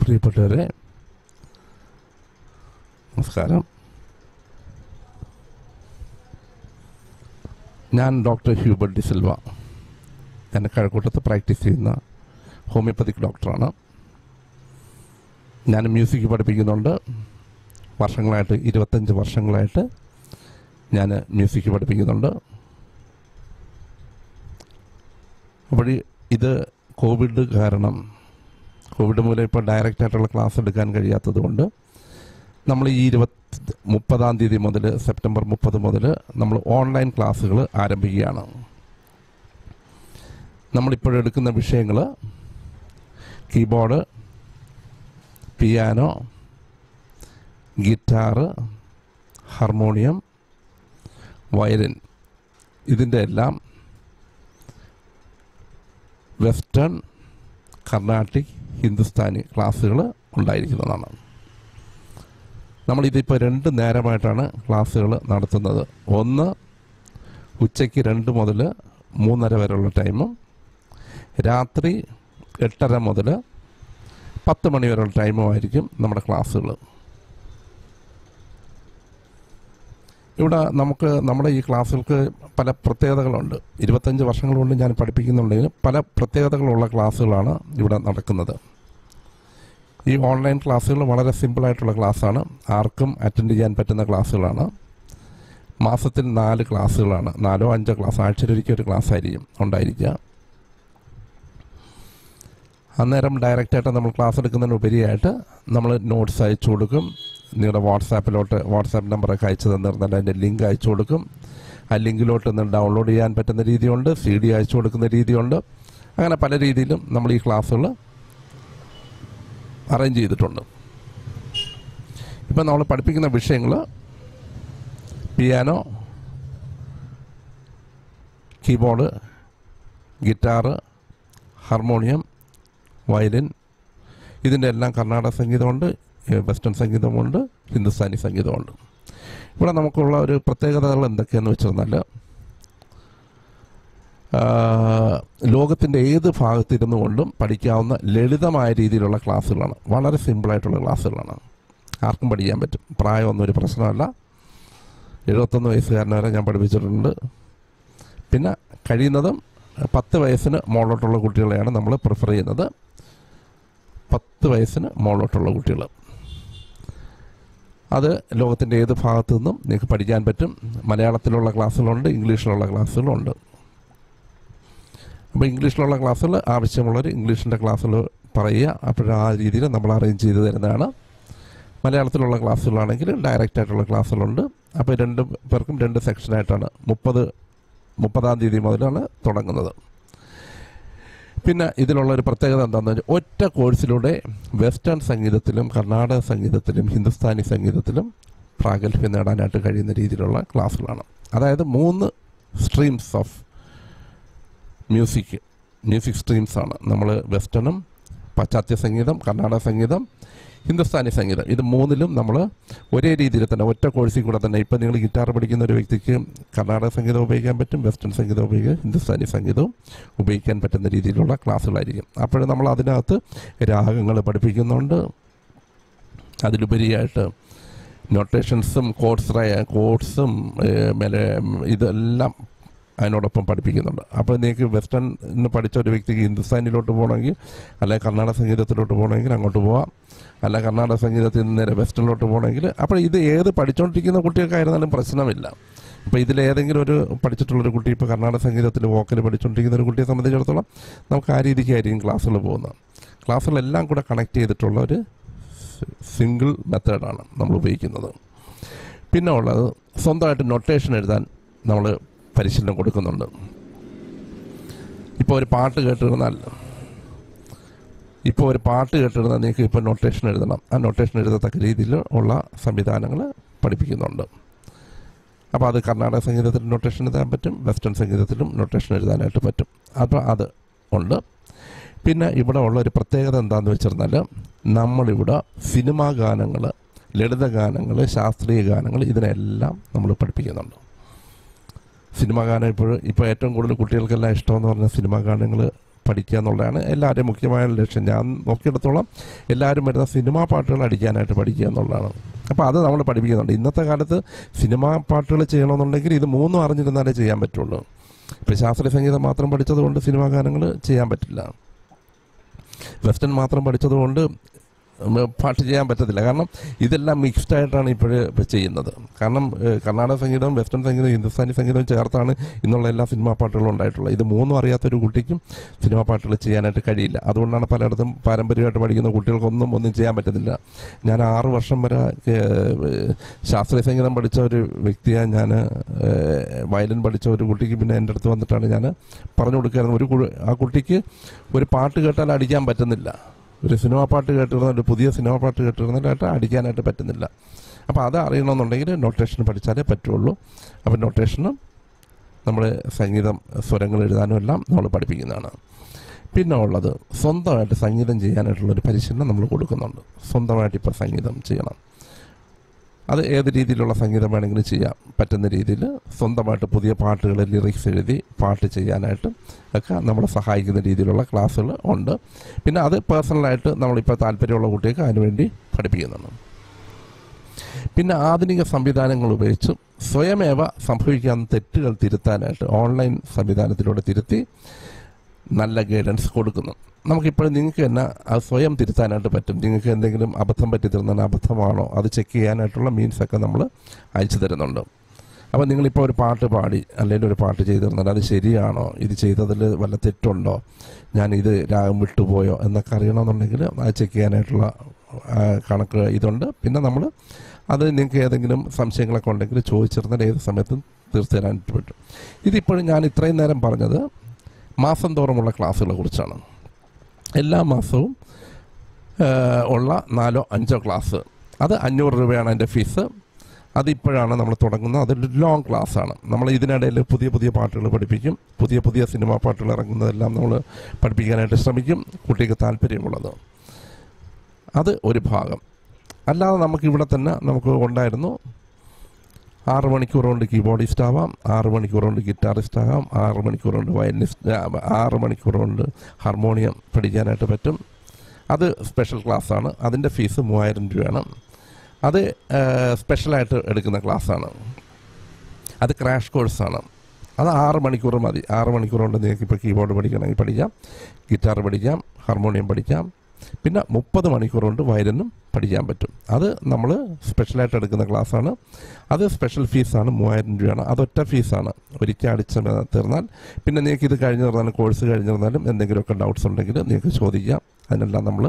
പ്രിയപ്പെട്ടവരെ നമസ്കാരം ഞാൻ ഡോക്ടർ ഹ്യൂബർട്ട് ഡി സിൽവ ഞാൻ കഴക്കൂട്ടത്ത് പ്രാക്ടീസ് ചെയ്യുന്ന ഹോമിയോപ്പതിക് ഡോക്ടറാണ് ഞാൻ മ്യൂസിക് പഠിപ്പിക്കുന്നുണ്ട് വർഷങ്ങളായിട്ട് ഇരുപത്തഞ്ച് വർഷങ്ങളായിട്ട് ഞാൻ മ്യൂസിക് പഠിപ്പിക്കുന്നുണ്ട് അപ്പോൾ ഈ- ഇത് കോവിഡ് കാരണം കോവിഡ് മൂലം ഇപ്പോൾ ഡയറക്റ്റ് ആയിട്ടുള്ള ക്ലാസ് എടുക്കാൻ കഴിയാത്തത് കൊണ്ട് നമ്മൾ ഈ ഇരുപത്തി മുപ്പതാം തീയതി മുതൽ സെപ്റ്റംബർ മുപ്പത് മുതൽ നമ്മൾ ഓൺലൈൻ ക്ലാസ്സുകൾ ആരംഭിക്കുകയാണ് നമ്മളിപ്പോഴെടുക്കുന്ന വിഷയങ്ങൾ keyboard piano guitar harmonium violin ഇതിൻ്റെ എല്ലാം വെസ്റ്റേൺ കർണാട്ടിക് ഹിന്ദുസ്ഥാനി ക്ലാസ്സുകൾ ഉണ്ടായിരിക്കുന്നതാണ് നമ്മളിതിപ്പോൾ രണ്ട് നേരമായിട്ടാണ് ക്ലാസ്സുകൾ നടത്തുന്നത് ഒന്ന് ഉച്ചയ്ക്ക് രണ്ട് മുതൽ മൂന്നര വരെയുള്ള ടൈമും രാത്രി എട്ടര മുതൽ പത്ത് മണി വരെയുള്ള ടൈമുമായിരിക്കും നമ്മുടെ ക്ലാസ്സുകൾ ഇവിടെ നമുക്ക് നമ്മുടെ ഈ ക്ലാസ്സുകൾക്ക് പല പ്രത്യേകതകളുണ്ട് ഇരുപത്തഞ്ച് വർഷങ്ങൾ കൊണ്ട് ഞാൻ പഠിപ്പിക്കുന്നുണ്ടെങ്കിലും പല പ്രത്യേകതകളുള്ള ക്ലാസ്സുകളാണ് ഇവിടെ നടക്കുന്നത് ഈ ഓൺലൈൻ ക്ലാസ്സുകൾ വളരെ സിമ്പിളായിട്ടുള്ള ക്ലാസ്സാണ് ആർക്കും അറ്റൻഡ് ചെയ്യാൻ പറ്റുന്ന ക്ലാസ്സുകളാണ് മാസത്തിൽ നാല് ക്ലാസ്സുകളാണ് നാലോ അഞ്ചോ ക്ലാസ് ആഴ്ചയിലൊരിക്കൽ ഒരു ക്ലാസ് ആയിരിക്കും ഉണ്ടായിരിക്കുക അന്നേരം ഡയറക്റ്റായിട്ട് നമ്മൾ ക്ലാസ് എടുക്കുന്നതിന് ഉപരിയായിട്ട് നമ്മൾ നോട്ട്സ് അയച്ചു കൊടുക്കും നിങ്ങളുടെ വാട്സാപ്പിലോട്ട് വാട്സാപ്പ് നമ്പറൊക്കെ അയച്ചു തന്നിരുന്നാൽ അതിൻ്റെ ലിങ്ക് അയച്ചു കൊടുക്കും ആ ലിങ്കിലോട്ട് നിന്ന് ഡൗൺലോഡ് ചെയ്യാൻ പറ്റുന്ന രീതിയുണ്ട് സി ഡി അയച്ചു കൊടുക്കുന്ന രീതിയുണ്ട് അങ്ങനെ പല രീതിയിലും നമ്മൾ ഈ ക്ലാസ്സുകൾ അറേഞ്ച് ചെയ്തിട്ടുണ്ട് ഇപ്പം നമ്മൾ പഠിപ്പിക്കുന്ന വിഷയങ്ങൾ piano keyboard guitar harmonium violin ഇതിൻ്റെ എല്ലാം കർണാടക സംഗീതമുണ്ട് ഏഹ് വെസ്റ്റേൺ സംഗീതമുണ്ട് ഹിന്ദുസ്ഥാനി സംഗീതമുണ്ട് ഇവിടെ നമുക്കുള്ള ഒരു പ്രത്യേകതകൾ എന്തൊക്കെയാണെന്ന് വെച്ചിരുന്നാൽ ലോകത്തിൻ്റെ ഏത് ഭാഗത്തിരുന്നു കൊണ്ടും പഠിക്കാവുന്ന ലളിതമായ രീതിയിലുള്ള ക്ലാസ്സുകളാണ് വളരെ സിമ്പിളായിട്ടുള്ള ക്ലാസ്സുകളാണ് ആർക്കും പഠിക്കാൻ പറ്റും പ്രായമൊന്നും ഒരു പ്രശ്നമല്ല എഴുപത്തൊന്ന് വയസ്സുകാരനെ വരെ ഞാൻ പഠിപ്പിച്ചിട്ടുണ്ട് പിന്നെ കഴിയുന്നതും പത്ത് വയസ്സിന് മുകളിലോട്ടുള്ള കുട്ടികളെയാണ് നമ്മൾ പ്രിഫർ ചെയ്യുന്നത് പത്ത് വയസ്സിന് മുകളിലോട്ടുള്ള കുട്ടികൾ അത് ലോകത്തിൻ്റെ ഏത് ഭാഗത്തു നിന്നും നിങ്ങൾക്ക് പഠിക്കാൻ പറ്റും മലയാളത്തിലുള്ള ക്ലാസ്സുകളുണ്ട് ഇംഗ്ലീഷിലുള്ള ക്ലാസ്സുകളുണ്ട് അപ്പോൾ ഇംഗ്ലീഷിലുള്ള ക്ലാസ്സുകൾ ആവശ്യമുള്ളവർ ഇംഗ്ലീഷിൻ്റെ ക്ലാസ്സുകൾ പറയുക അപ്പോൾ ആ രീതിയിൽ നമ്മൾ അറേഞ്ച് ചെയ്ത് തരുന്നതാണ് മലയാളത്തിലുള്ള ക്ലാസ്സുകളാണെങ്കിൽ ഡയറക്റ്റ് ആയിട്ടുള്ള ക്ലാസ്സുകളുണ്ട് അപ്പോൾ രണ്ട് പേർക്കും രണ്ട് സെക്ഷനായിട്ടാണ് മുപ്പത് മുപ്പതാം തീയതി മുതലാണ് തുടങ്ങുന്നത് പിന്നെ ഇതിലുള്ള ഒരു പ്രത്യേകത എന്താണെന്ന് വെച്ചാൽ ഒറ്റ കോഴ്സിലൂടെ വെസ്റ്റേൺ സംഗീതത്തിലും കർണാടക സംഗീതത്തിലും ഹിന്ദുസ്ഥാനി സംഗീതത്തിലും പ്രാഗൽഭ്യം നേടാനായിട്ട് കഴിയുന്ന രീതിയിലുള്ള ക്ലാസ്സുകളാണ് അതായത് മൂന്ന് സ്ട്രീംസ് ഓഫ് മ്യൂസിക് മ്യൂസിക് സ്ട്രീംസാണ് നമ്മൾ വെസ്റ്റേണും പാശ്ചാത്യ സംഗീതം കർണാടക സംഗീതം ഹിന്ദുസ്ഥാനി സംഗീതം ഇത് മൂന്നിലും നമ്മൾ ഒരേ രീതിയിൽ തന്നെ ഒറ്റ കോഴ്സിൽ കൂടെ തന്നെ ഇപ്പം നിങ്ങൾ ഗിറ്റാർ പഠിക്കുന്ന ഒരു വ്യക്തിക്ക് കർണാടക സംഗീതം ഉപയോഗിക്കാൻ പറ്റും വെസ്റ്റേൺ സംഗീതം ഉപയോഗിക്കാം ഹിന്ദുസ്ഥാനി സംഗീതവും ഉപയോഗിക്കാൻ പറ്റുന്ന രീതിയിലുള്ള ക്ലാസ്സുകളായിരിക്കും അപ്പോൾ നമ്മൾ അതിനകത്ത് രാഗങ്ങൾ പഠിപ്പിക്കുന്നുണ്ട് അതിലുപരിയായിട്ട് നൊട്ടേഷൻസും കോഡ്സ് കോഡ്സും ഇതെല്ലാം അതിനോടൊപ്പം പഠിപ്പിക്കുന്നുണ്ട് അപ്പോൾ നിങ്ങൾക്ക് വെസ്റ്റേൺ പഠിച്ച ഒരു വ്യക്തിക്ക് ഹിന്ദുസ്ഥാനിലോട്ട് പോകണമെങ്കിൽ അല്ലെങ്കിൽ കർണാടക സംഗീതത്തിലോട്ട് പോകണമെങ്കിൽ അങ്ങോട്ട് പോവാം അല്ല കർണാടക സംഗീതത്തിൽ നിന്ന് നേരെ വെസ്റ്റേണിലോട്ട് പോകണമെങ്കിൽ അപ്പോൾ ഇത് ഏത് പഠിച്ചുകൊണ്ടിരിക്കുന്ന കുട്ടികൾക്കായിരുന്നാലും പ്രശ്നമില്ല ഇപ്പോൾ ഇതിൽ ഏതെങ്കിലും ഒരു പഠിച്ചിട്ടുള്ളൊരു കുട്ടി ഇപ്പോൾ കർണാടക സംഗീതത്തിൽ വോക്കൽ പഠിച്ചുകൊണ്ടിരിക്കുന്ന ഒരു കുട്ടിയെ സംബന്ധിച്ചിടത്തോളം നമുക്ക് ആ രീതിക്കായിരിക്കും ക്ലാസ്സുകൾ പോകുന്നത് ക്ലാസ്സുകളെല്ലാം കൂടെ കണക്ട് ചെയ്തിട്ടുള്ള ഒരു സിംഗിൾ മെത്തേഡാണ് നമ്മൾ ഉപയോഗിക്കുന്നത് പിന്നെ ഉള്ളത് സ്വന്തമായിട്ട് നൊട്ടേഷൻ എഴുതാൻ നമ്മൾ പരിശീലനം കൊടുക്കുന്നുണ്ട് ഇപ്പോൾ ഒരു പാട്ട് കേട്ടിരുന്നാൽ ഇപ്പോൾ ഒരു പാട്ട് കേട്ടിരുന്നാൽ നിങ്ങൾക്ക് ഇപ്പോൾ നൊട്ടേഷൻ എഴുതണം ആ നൊട്ടേഷൻ എഴുതത്തക്ക രീതിയിൽ ഉള്ള സംവിധാനങ്ങൾ പഠിപ്പിക്കുന്നുണ്ട് അപ്പോൾ അത് കർണാടക സംഗീതത്തിൽ നൊട്ടേഷൻ എഴുതാൻ പറ്റും വെസ്റ്റേൺ സംഗീതത്തിലും നൊട്ടേഷൻ എഴുതാനായിട്ട് പറ്റും അപ്പോൾ അത് ഉണ്ട് പിന്നെ ഇവിടെ ഉള്ള ഒരു പ്രത്യേകത എന്താണെന്ന് വെച്ചിരുന്നാൽ നമ്മളിവിടെ സിനിമാ ഗാനങ്ങൾ ലളിത ഗാനങ്ങൾ ശാസ്ത്രീയ ഗാനങ്ങൾ ഇതിനെല്ലാം നമ്മൾ പഠിപ്പിക്കുന്നുണ്ട് സിനിമാ ഗാനം ഇപ്പോൾ ഇപ്പോൾ ഏറ്റവും കൂടുതൽ കുട്ടികൾക്കെല്ലാം ഇഷ്ടമെന്ന് പറഞ്ഞ സിനിമാ ഗാനങ്ങൾ പഠിക്കുക എന്നുള്ളതാണ് എല്ലാവരുടെയും മുഖ്യമായ ലക്ഷ്യം ഞാൻ നോക്കിയെടുത്തോളം എല്ലാവരും വരുന്ന സിനിമാ പാട്ടുകൾ അടിക്കാനായിട്ട് പഠിക്കുക എന്നുള്ളതാണ് അപ്പോൾ അത് നമ്മൾ പഠിപ്പിക്കുന്നുണ്ട് ഇന്നത്തെ കാലത്ത് സിനിമാ പാട്ടുകൾ ചെയ്യണമെന്നുണ്ടെങ്കിൽ ഇത് മൂന്നും അറിഞ്ഞിരുന്നാലേ ചെയ്യാൻ പറ്റുള്ളൂ ഇപ്പോൾ ശാസ്ത്രീയ സംഗീതം മാത്രം പഠിച്ചതുകൊണ്ട് സിനിമാ ഗാനങ്ങൾ ചെയ്യാൻ പറ്റില്ല വെസ്റ്റേൺ മാത്രം പഠിച്ചതുകൊണ്ട് ഉം, പാട്ട് ചെയ്യാൻ പറ്റത്തില്ല കാരണം ഇതെല്ലാം മിക്സ്ഡ് ആയിട്ടാണ് ഇപ്പോഴ് ചെയ്യുന്നത് കാരണം ഏഹ്, കർണാടക സംഗീതവും വെസ്റ്റേൺ സംഗീതവും ഹിന്ദുസ്ഥാനി സംഗീതവും ചേർത്താണ് ഇന്നുള്ള എല്ലാ സിനിമാ പാട്ടുകളും ഉണ്ടായിട്ടുള്ളത് ഇത് മൂന്നും അറിയാത്തൊരു കുട്ടിക്കും സിനിമാ പാട്ടുകൾ ചെയ്യാനായിട്ട് കഴിയില്ല അതുകൊണ്ടാണ് പലയിടത്തും പാരമ്പര്യമായിട്ട് പഠിക്കുന്ന കുട്ടികൾക്കൊന്നും ഒന്നും ചെയ്യാൻ പറ്റത്തില്ല ഞാൻ ആറ് വർഷം വരെ ഏഹ്, ശാസ്ത്രീയ സംഗീതം പഠിച്ച ഒരു വ്യക്തിയാണ് ഞാൻ വയലിൻ പഠിച്ച ഒരു കുട്ടിക്ക് പിന്നെ എൻ്റെ അടുത്ത് വന്നിട്ടാണ് ഞാൻ പറഞ്ഞു കൊടുക്കുകയായിരുന്നു ഒരു കു- ആ കുട്ടിക്ക് ഒരു പാട്ട് കേട്ടാൽ അടിക്കാൻ പറ്റുന്നില്ല ഒരു സിനിമാ പാട്ട് കേട്ടിരുന്ന ഒരു പുതിയ സിനിമാ പാട്ട് കേട്ടിരുന്നതായിട്ട് അടിക്കാനായിട്ട് പറ്റുന്നില്ല അപ്പോൾ അത് അറിയണമെന്നുണ്ടെങ്കിൽ നൊട്ടേഷൻ പഠിച്ചാലേ പറ്റുള്ളൂ അപ്പോൾ നൊട്ടേഷനും നമ്മൾ സംഗീതം സ്വരങ്ങൾ എഴുതാനും എല്ലാം നമ്മൾ പഠിപ്പിക്കുന്നതാണ് പിന്നെ ഉള്ളത് സ്വന്തമായിട്ട് സംഗീതം ചെയ്യാനായിട്ടുള്ളൊരു പരിശീലനം നമ്മൾ കൊടുക്കുന്നുണ്ട് സ്വന്തമായിട്ട് ഇപ്പോൾ സംഗീതം ചെയ്യണം അത് ഏത് രീതിയിലുള്ള സംഗീതം വേണമെങ്കിലും ചെയ്യാം പറ്റുന്ന രീതിയിൽ സ്വന്തമായിട്ട് പുതിയ പാട്ടുകൾ ലിറിക്സ് എഴുതി പാട്ട് ചെയ്യാനായിട്ട് ഒക്കെ നമ്മളെ സഹായിക്കുന്ന രീതിയിലുള്ള ക്ലാസ്സുകൾ ഉണ്ട് പിന്നെ അത് പേഴ്സണലായിട്ട് നമ്മളിപ്പോൾ താല്പര്യമുള്ള കുട്ടികൾക്ക് അതിനുവേണ്ടി പഠിപ്പിക്കുന്നുണ്ട് പിന്നെ ആധുനിക സംവിധാനങ്ങൾ ഉപയോഗിച്ച് സ്വയമേവ സംഭവിക്കാവുന്ന തെറ്റുകൾ തിരുത്താനായിട്ട് ഓൺലൈൻ സംവിധാനത്തിലൂടെ തിരുത്തി നല്ല ഗൈഡൻസ് കൊടുക്കുന്നു നമുക്കിപ്പോൾ നിങ്ങൾക്ക് തന്നെ അത് സ്വയം തിരുത്താനായിട്ട് പറ്റും നിങ്ങൾക്ക് എന്തെങ്കിലും അബദ്ധം പറ്റി തരുന്ന അബദ്ധമാണോ അത് ചെക്ക് ചെയ്യാനായിട്ടുള്ള മീൻസ് ഒക്കെ നമ്മൾ അയച്ചു തരുന്നുണ്ട് അപ്പോൾ നിങ്ങളിപ്പോൾ ഒരു പാട്ട് പാടി അല്ലെങ്കിൽ ഒരു പാട്ട് ചെയ്തു തന്നാൽ അത് ശരിയാണോ ഇത് ചെയ്തതിൽ വല്ല തെറ്റുണ്ടോ ഞാൻ ഇത് രാഗം വിട്ടുപോയോ എന്നൊക്കെ അറിയണമെന്നുണ്ടെങ്കിൽ അത് ചെക്ക് ചെയ്യാനായിട്ടുള്ള ആ, കണക്ക് ഇതുണ്ട് പിന്നെ നമ്മൾ അത് നിങ്ങൾക്ക് ഏതെങ്കിലും സംശയങ്ങളൊക്കെ ഉണ്ടെങ്കിൽ ചോദിച്ചിരുന്നാൽ ഏത് സമയത്തും തീർത്തു തരാനായിട്ട് പറ്റും ഇതിപ്പോഴും ഞാൻ ഇത്രയും നേരം പറഞ്ഞത് മാസം തോറുമുള്ള ക്ലാസ്സുകളെ കുറിച്ചാണ് എല്ലാ മാസവും ആ, ഉള്ള നാലോ അഞ്ചോ ക്ലാസ് അത് അഞ്ഞൂറ് രൂപയാണ് അതിൻ്റെ ഫീസ് അതിപ്പോഴാണ് നമ്മൾ തുടങ്ങുന്നത് അതൊരു ലോങ് ക്ലാസ്സാണ് നമ്മൾ ഇതിനിടയിൽ പുതിയ പുതിയ പാട്ടുകൾ പഠിപ്പിക്കും പുതിയ പുതിയ സിനിമാ പാട്ടുകൾ ഇറങ്ങുന്നതെല്ലാം നമ്മൾ പഠിപ്പിക്കാനായിട്ട് ശ്രമിക്കും കുട്ടിക്ക് താല്പര്യമുള്ളത് അത് ഒരു ഭാഗം അല്ലാതെ നമുക്ക് ഇവിടെ തന്നെ നമുക്ക് ഉണ്ടായിരുന്നു ആറ് മണിക്കൂർ കൊണ്ട് കീബോർഡിസ്റ്റ് ആവാം ആറ് മണിക്കൂർ കൊണ്ട് ഗിറ്റാറിസ്റ്റ് ആകാം ആറ് മണിക്കൂർ കൊണ്ട് വയലിനിസ്റ്റ് ആറ് മണിക്കൂർ കൊണ്ട് ഹാർമോണിയം പഠിക്കാനായിട്ട് പറ്റും അത് സ്പെഷ്യൽ ക്ലാസ്സാണ് അതിൻ്റെ ഫീസ് മൂവായിരം രൂപയാണ് അത് ഏഹ്, സ്പെഷ്യലായിട്ട് എടുക്കുന്ന ക്ലാസ്സാണ് അത് ക്രാഷ് കോഴ്സാണ് അത് ആറ് മണിക്കൂർ മതി ആറ് മണിക്കൂർ കൊണ്ട് നിങ്ങൾക്ക് ഇപ്പോൾ കീബോർഡ് പഠിക്കണമെങ്കിൽ പഠിക്കാം ഗിറ്റാർ പഠിക്കാം ഹാർമോണിയം പഠിക്കാം പിന്നെ മുപ്പത് മണിക്കൂർ കൊണ്ട് വയലിനും പഠിക്കാൻ പറ്റും അത് നമ്മൾ സ്പെഷ്യലായിട്ട് എടുക്കുന്ന ക്ലാസ്സാണ് അത് സ്പെഷ്യൽ ഫീസാണ് മൂവായിരം രൂപയാണ് അതൊറ്റ ഫീസാണ് ഒരിക്കൽ അടിച്ച് തീർന്നാൽ പിന്നെ നിങ്ങൾക്ക് ഇത് കഴിഞ്ഞ് തീർന്നാലും കോഴ്സ് കഴിഞ്ഞ് തീർന്നാലും എന്തെങ്കിലുമൊക്കെ ഡൗട്ട്സ് ഉണ്ടെങ്കിൽ നിങ്ങൾക്ക് ചോദിക്കാം അതിനെല്ലാം നമ്മൾ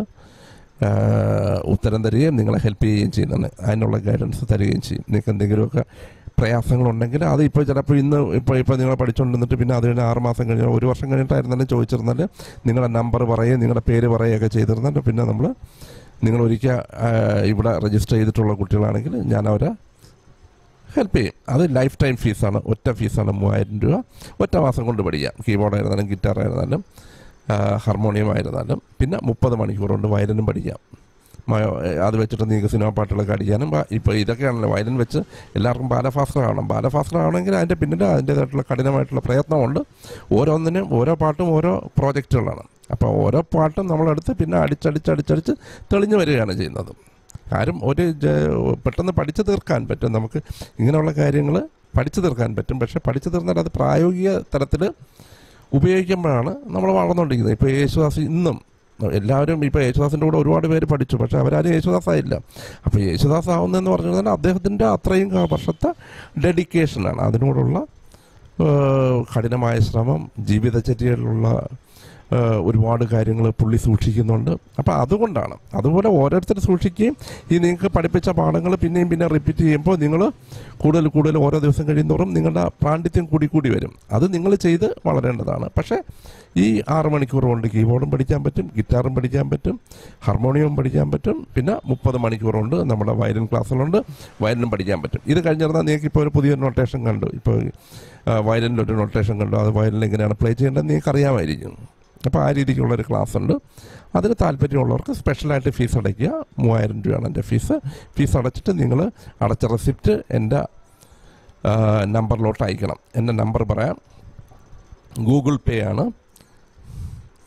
ഉത്തരം തരികയും നിങ്ങളെ ഹെൽപ്പ് ചെയ്യുകയും ചെയ്യുന്നതാണ് അതിനുള്ള ഗൈഡൻസ് തരികയും ചെയ്യും നിങ്ങൾക്ക് എന്തെങ്കിലുമൊക്കെ പ്രയാസങ്ങളുണ്ടെങ്കിൽ അത് ഇപ്പോൾ ചിലപ്പോൾ ഇന്ന് ഇപ്പോൾ ഇപ്പോൾ നിങ്ങൾ പഠിച്ചുകൊണ്ടിരുന്നിട്ട് പിന്നെ അത് കഴിഞ്ഞ് ആറ് മാസം കഴിഞ്ഞ് ഒരു വർഷം കഴിഞ്ഞിട്ടായിരുന്നാലും ചോദിച്ചിരുന്നാൽ നിങ്ങളുടെ നമ്പർ പറയുകയും നിങ്ങളുടെ പേര് പറയുകയൊക്കെ ചെയ്തിരുന്നാൽ പിന്നെ നമ്മൾ നിങ്ങൾ ഒരിക്കൽ ഇവിടെ രജിസ്റ്റർ ചെയ്തിട്ടുള്ള കുട്ടികളാണെങ്കിൽ ഞാൻ അവരെ ഹെൽപ്പ് ചെയ്യും അത് ലൈഫ് ടൈം ഫീസാണ് ഒറ്റ ഫീസാണ് മൂവായിരം രൂപ ഒറ്റ മാസം കൊണ്ട് പഠിക്കാം കീബോർഡ് ആയിരുന്നാലും ഗിറ്റാർ ആയിരുന്നാലും ഹാർമോണിയം ആയിരുന്നാലും പിന്നെ മുപ്പത് മണിക്കൂർ കൊണ്ട് വയലിനും പഠിക്കാം മ- അത് വെച്ചിട്ട് നിങ്ങൾക്ക് സിനിമ പാട്ടുകളൊക്കെ അടിക്കാനും ബാ- ഇപ്പോൾ ഇതൊക്കെയാണല്ലോ വയലിൻ വെച്ച് എല്ലാവർക്കും ബാലഫാസ്റ്റർ ആവണം ബാലഫാസ്റ്റർ ആവണമെങ്കിൽ അതിൻ്റെ പിന്നിൽ അതിൻ്റേതായിട്ടുള്ള കഠിനമായിട്ടുള്ള പ്രയത്നമുണ്ട് ഓരോന്നിനും ഓരോ പാട്ടും ഓരോ പ്രോജക്റ്റുകളാണ് അപ്പോൾ ഓരോ പാട്ടും നമ്മളെടുത്ത് പിന്നെ അടിച്ചടിച്ചടിച്ചടിച്ച് തെളിഞ്ഞു വരികയാണ് ചെയ്യുന്നത് ആരും ഒരു ജ- പെട്ടെന്ന് പഠിച്ചു തീർക്കാൻ പറ്റും നമുക്ക് ഇങ്ങനെയുള്ള കാര്യങ്ങൾ പഠിച്ചു തീർക്കാൻ പറ്റും പക്ഷെ പഠിച്ചു തീർന്നാൽ അത് പ്രായോഗിക തലത്തിൽ ഉപയോഗിക്കുമ്പോഴാണ് നമ്മൾ വളർന്നുകൊണ്ടിരിക്കുന്നത് ഇപ്പോൾ യേശുദാസ് ഇന്നും എല്ലാവരും ഇപ്പോൾ യേശുദാസിൻ്റെ കൂടെ ഒരുപാട് പേര് പഠിച്ചു പക്ഷേ അവരാരും യേശുദാസ് ആയില്ല അപ്പോൾ യേശുദാസ് ആവുന്നതെന്ന് പറഞ്ഞു കഴിഞ്ഞാൽ അദ്ദേഹത്തിൻ്റെ അത്രയും ക- വർഷത്തെ ഡെഡിക്കേഷനാണ് അതിനോടുള്ള ഏഹ്, കഠിനമായ ശ്രമം ജീവിതചര്യയിലുള്ള ഏഹ്, ഒരുപാട് കാര്യങ്ങൾ പുള്ളി സൂക്ഷിക്കുന്നുണ്ട് അപ്പോൾ അതുകൊണ്ടാണ് അതുപോലെ ഓരോരുത്തർ സൂക്ഷിക്കുകയും ഈ നിങ്ങൾക്ക് പഠിപ്പിച്ച പാഠങ്ങൾ പിന്നെയും പിന്നെ റിപ്പീറ്റ് ചെയ്യുമ്പോൾ നിങ്ങൾ കൂടുതൽ കൂടുതൽ ഓരോ ദിവസം കഴിയുന്നതോറും നിങ്ങളുടെ പാണ്ഡിത്യം കൂടി കൂടി വരും അത് നിങ്ങൾ ചെയ്ത് വളരേണ്ടതാണ് പക്ഷേ ഈ ആറ് മണിക്കൂർ കൊണ്ട് കീബോർഡും പഠിക്കാൻ പറ്റും ഗിറ്റാറും പഠിക്കാൻ പറ്റും ഹാർമോണിയവും പഠിക്കാൻ പറ്റും പിന്നെ മുപ്പത് മണിക്കൂർ കൊണ്ട് നമ്മുടെ വയലിൻ ക്ലാസ്സുകളുണ്ട് വയലിനും പഠിക്കാൻ പറ്റും ഇത് കഴിഞ്ഞിരുന്നാൽ നിങ്ങൾക്ക് ഇപ്പോൾ ഒരു പുതിയൊരു നൊട്ടേഷൻ കണ്ടു ഇപ്പോൾ വയലിൻ്റെ ഒരു നൊട്ടേഷൻ കണ്ടു അത് വയലിൻ എങ്ങനെയാണ് പ്ലേ ചെയ്യേണ്ടത് നിങ്ങൾക്ക് അറിയാമായിരിക്കും അപ്പോൾ ആ രീതിക്കുള്ളൊരു ക്ലാസ് ഉണ്ട് അതിന് താല്പര്യമുള്ളവർക്ക് സ്പെഷ്യലായിട്ട് ഫീസ് അടയ്ക്കുക മൂവായിരം രൂപയാണ് എൻ്റെ ഫീസ് ഫീസ് അടച്ചിട്ട് നിങ്ങൾ അടച്ച റെസിപ്റ്റ് എൻ്റെ ആ, നമ്പറിലോട്ട് അയക്കണം എൻ്റെ നമ്പർ പറയാം ഗൂഗിൾ പേ ആണ്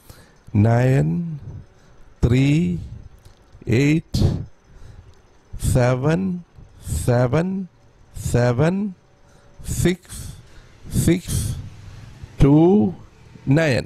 nine three eight seven seven seven six six two nine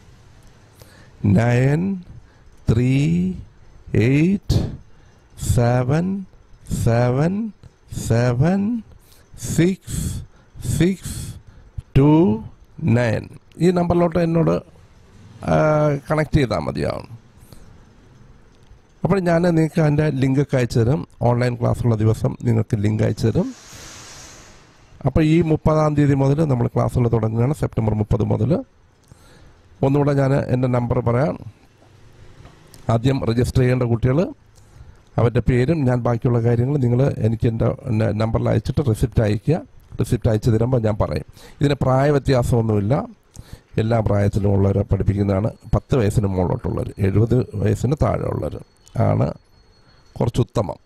nine three eight seven seven seven six six two nine ഈ നമ്പറിലോട്ട് എന്നോട് കണക്ട് ചെയ്താൽ മതിയാവും അപ്പോൾ ഞാൻ നിങ്ങൾക്ക് അതിൻ്റെ ലിങ്ക് ഒക്കെ അയച്ചു തരും ഓൺലൈൻ ക്ലാസ്സുള്ള ദിവസം നിങ്ങൾക്ക് ലിങ്ക് അയച്ചു തരും അപ്പോൾ ഈ മുപ്പതാം തീയതി മുതൽ നമ്മൾ ക്ലാസ്സുകൾ തുടങ്ങുകയാണ് സെപ്റ്റംബർ മുപ്പത് മുതൽ ഒന്നുകൂടെ ഞാൻ എൻ്റെ നമ്പർ പറയാം ആദ്യം രജിസ്റ്റർ ചെയ്യേണ്ട കുട്ടികൾ അവരുടെ പേരും ഞാൻ ബാക്കിയുള്ള കാര്യങ്ങൾ നിങ്ങൾ എനിക്ക് എൻ്റെ നമ്പറിൽ അയച്ചിട്ട് റിസിപ്റ്റ് അയയ്ക്കുക റിസിപ്റ്റ് അയച്ചു തരുമ്പോൾ ഞാൻ പറയും ഇതിന് പ്രായ വ്യത്യാസമൊന്നുമില്ല എല്ലാ പ്രായത്തിലും ഉള്ളവരെ പഠിപ്പിക്കുന്നതാണ് പത്ത് വയസ്സിന് മുകളിലോട്ടുള്ളവർ എഴുപത് വയസ്സിന് താഴെ ഉള്ളവർ ആണ് കുറച്ച് ഉത്തമം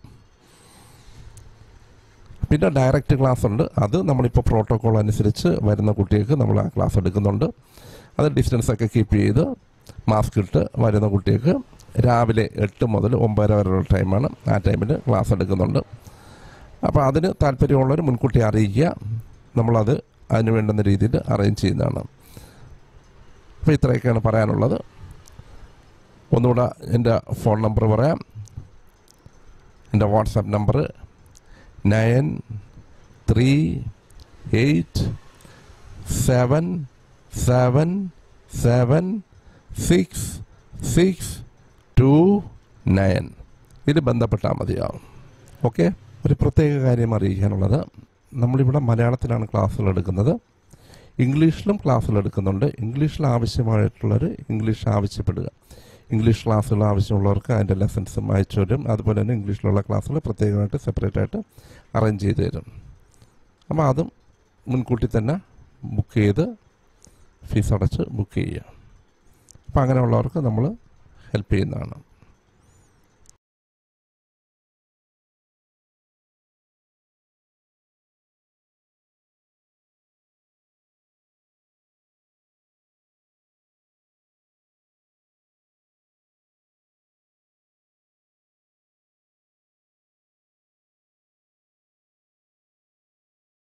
പിന്നെ ഡയറക്റ്റ് ക്ലാസ് ഉണ്ട് അത് നമ്മളിപ്പോൾ പ്രോട്ടോകോൾ അനുസരിച്ച് വരുന്ന കുട്ടികൾക്ക് നമ്മൾ ആ ക്ലാസ് എടുക്കുന്നുണ്ട് അത് ഡിസ്റ്റൻസ് ഒക്കെ കീപ്പ് ചെയ്ത് മാസ്ക് ഇട്ട് വരുന്ന കുട്ടികൾക്ക് രാവിലെ എട്ട് മുതൽ ഒമ്പതര വരെയുള്ള ടൈമാണ് ആ ടൈമിൽ ക്ലാസ് എടുക്കുന്നുണ്ട് അപ്പോൾ അതിന് താല്പര്യമുള്ളവർ മുൻകൂട്ടി അറിയിക്കുക നമ്മളത് അതിന് വേണ്ടുന്ന രീതിയിൽ അറേഞ്ച് ചെയ്യുന്നതാണ് അപ്പോൾ ഇത്രയൊക്കെയാണ് പറയാനുള്ളത് ഒന്നുകൂടെ എൻ്റെ ഫോൺ നമ്പർ പറയാം എൻ്റെ WhatsApp number nine three eight seven seven seven six six two nine ഇത് ബന്ധപ്പെട്ടാൽ മതിയാവും ഓക്കെ ഒരു പ്രത്യേക കാര്യം അറിയിക്കാനുള്ളത് നമ്മളിവിടെ മലയാളത്തിലാണ് ക്ലാസ്സുകൾ എടുക്കുന്നത് ഇംഗ്ലീഷിലും ക്ലാസ്സുകൾ എടുക്കുന്നുണ്ട് ഇംഗ്ലീഷിൽ ആവശ്യമായിട്ടുള്ളവർ ഇംഗ്ലീഷ് ആവശ്യപ്പെടുക ഇംഗ്ലീഷ് ക്ലാസ്സുകൾ ആവശ്യമുള്ളവർക്ക് അതിൻ്റെ ലെസൺസും അയച്ചു തരും അതുപോലെ തന്നെ ഇംഗ്ലീഷിലുള്ള ക്ലാസ്സുകൾ പ്രത്യേകമായിട്ട് സെപ്പറേറ്റ് ആയിട്ട് അറേഞ്ച് ചെയ്ത് തരും അപ്പോൾ അതും മുൻകൂട്ടി തന്നെ ബുക്ക് ചെയ്ത് ഫീസ് അടച്ച് ബുക്ക് ചെയ്യുക അപ്പോൾ അങ്ങനെയുള്ളവർക്ക് നമ്മൾ ഹെൽപ്പ് ചെയ്യുന്നതാണ്